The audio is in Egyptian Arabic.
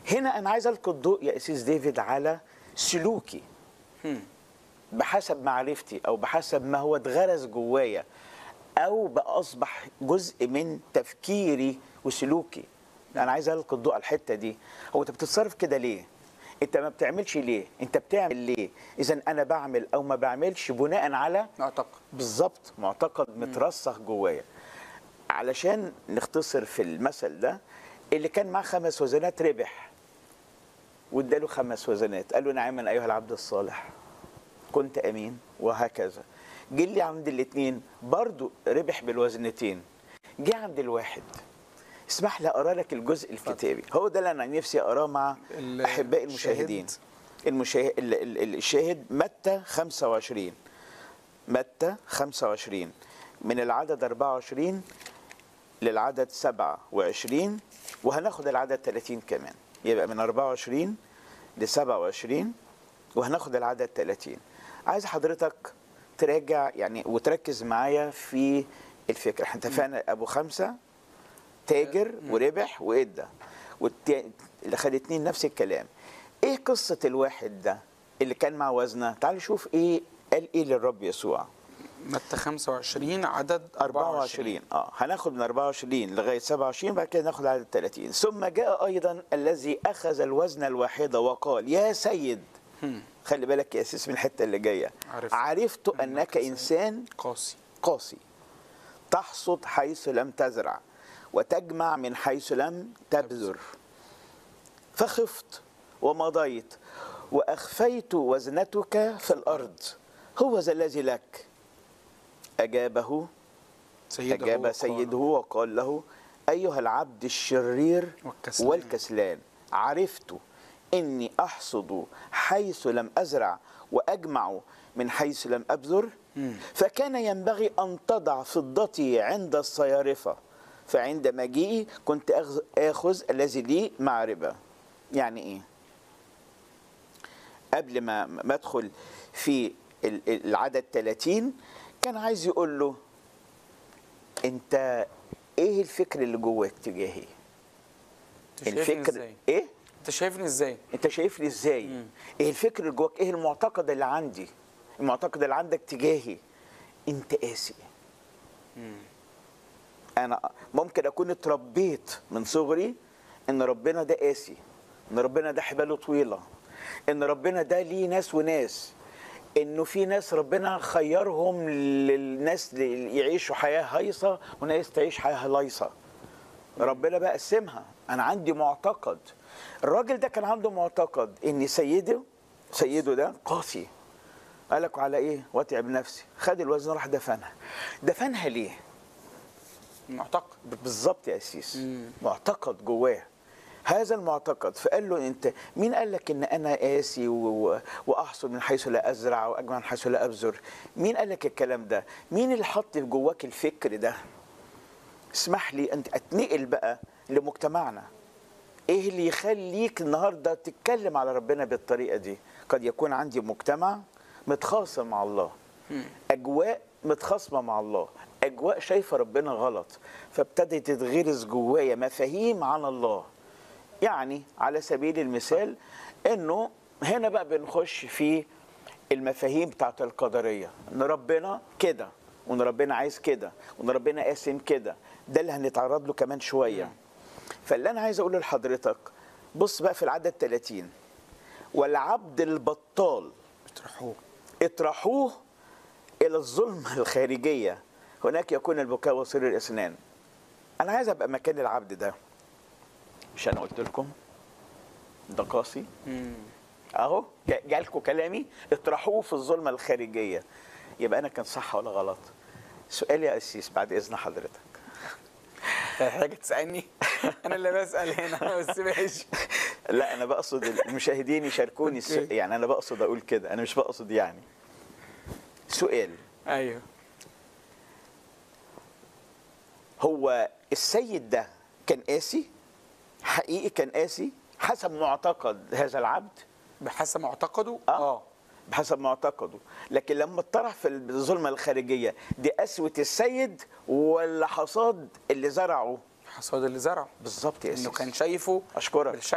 هنا انا عايز القي الضوء يا اسيس ديفيد على سلوكي هم. بحسب معرفتي او بحسب ما هو اتغرس جوايا او بقى اصبح جزء من تفكيري وسلوكي انا عايز القي الضوء على الحته دي هو انت بتتصرف كده ليه انت ما بتعملش ليه انت بتعمل ليه اذا انا بعمل او ما بعملش بناء على اعتقد بالظبط معتقد مترسخ جوايا علشان نختصر في المثل ده اللي كان معاه خمس وزنات ربح واداله خمس وزنات قال له نعما ايها العبد الصالح كنت امين وهكذا جه اللي عند الاثنين برضو ربح بالوزنتين جه عند الواحد اسمح لي اقرا لك الجزء الكتابي هو ده اللي انا نفسي اقراه مع ال- احبائي الشاهد. المشاهدين المشاهد ال- ال- الشاهد متى 25 متى 25 من العدد 24 للعدد 27 وهناخد العدد 30 كمان يبقى من 24 ل 27 وهناخد العدد 30 عايز حضرتك تراجع يعني وتركز معايا في الفكره احنا اتفقنا ابو خمسه تاجر وربح وادى والت- اللي خد اتنين نفس الكلام ايه قصه الواحد ده اللي كان مع وزنه تعال نشوف ايه قال ايه للرب يسوع متى 25 عدد 24 اه هناخد من 24 لغايه 27 بعد كده ناخد عدد 30 ثم جاء ايضا الذي اخذ الوزن الواحده وقال يا سيد هم. خلي بالك يا اساس من الحته اللي جايه عرفت. عرفت أنك انك سيد. انسان قاسي قاسي تحصد حيث لم تزرع وتجمع من حيث لم تبذر فخفت ومضيت واخفيت وزنتك في الارض هو ذا الذي لك اجابه سيده أجاب وقال سيده وقال له أيها العبد الشرير والكسلان. والكسلان عرفت إني أحصد حيث لم أزرع وأجمع من حيث لم أبذر مم. فكان ينبغي أن تضع فضتي عند الصيارفة فعند مجيئي كنت أخذ, آخذ الذي لي مع ربا يعني إيه؟ قبل ما ما ادخل في ال- ال- العدد 30 كان عايز يقول له انت ايه الفكر اللي جواك تجاهي انت شايفني الفكر ازاي ايه انت شايفني ازاي انت شايفني ازاي مم. ايه الفكر اللي جواك ايه المعتقد اللي عندي المعتقد اللي عندك تجاهي انت قاسي مم. انا ممكن اكون اتربيت من صغري ان ربنا ده قاسي ان ربنا ده حباله طويله ان ربنا ده ليه ناس وناس انه في ناس ربنا خيرهم للناس اللي يعيشوا حياه هيصه وناس تعيش حياه ليصه ربنا بقى قسمها انا عندي معتقد الراجل ده كان عنده معتقد ان سيده سيده ده قاسي قال لك على ايه واتعب نفسي خد الوزن راح دفنها دفنها ليه معتقد بالظبط يا اسيس مم. معتقد جواه هذا المعتقد فقال له انت مين قال لك ان انا قاسي و- و- واحصل من حيث لا ازرع واجمع من حيث لا ابذر مين قال لك الكلام ده مين اللي حط في جواك الفكر ده اسمح لي انت اتنقل بقى لمجتمعنا ايه اللي يخليك النهارده تتكلم على ربنا بالطريقه دي قد يكون عندي مجتمع متخاصم مع الله اجواء متخاصمه مع الله اجواء شايفه ربنا غلط فابتدت تتغرس جوايا مفاهيم عن الله يعني على سبيل المثال انه هنا بقى بنخش في المفاهيم بتاعت القدريه ان ربنا كده وان ربنا عايز كده وان ربنا قاسم كده ده اللي هنتعرض له كمان شويه فاللي انا عايز اقوله لحضرتك بص بقى في العدد 30 والعبد البطال بتروحوه اطرحوه الى الظلمه الخارجيه هناك يكون البكاء وصير الاسنان انا عايز ابقى مكان العبد ده مش انا قلت لكم ده قاسي مم. اهو جا- جالكوا كلامي اطرحوه في الظلمه الخارجيه يبقى انا كان صح ولا غلط سؤال يا قسيس بعد اذن حضرتك حاجه تسالني انا اللي بسال هنا بس ماشي لا انا بقصد المشاهدين يشاركوني الس- أوكي. يعني انا بقصد اقول كده انا مش بقصد يعني سؤال ايوه هو السيد ده كان قاسي حقيقي كان قاسي حسب معتقد هذا العبد بحسب معتقده اه بحسب معتقده لكن لما اتطرح في الظلمه الخارجيه دي قسوه السيد ولا حصاد اللي زرعه حصاد اللي زرعه بالظبط يا انه سيدي كان شايفه اشكرك بالشكل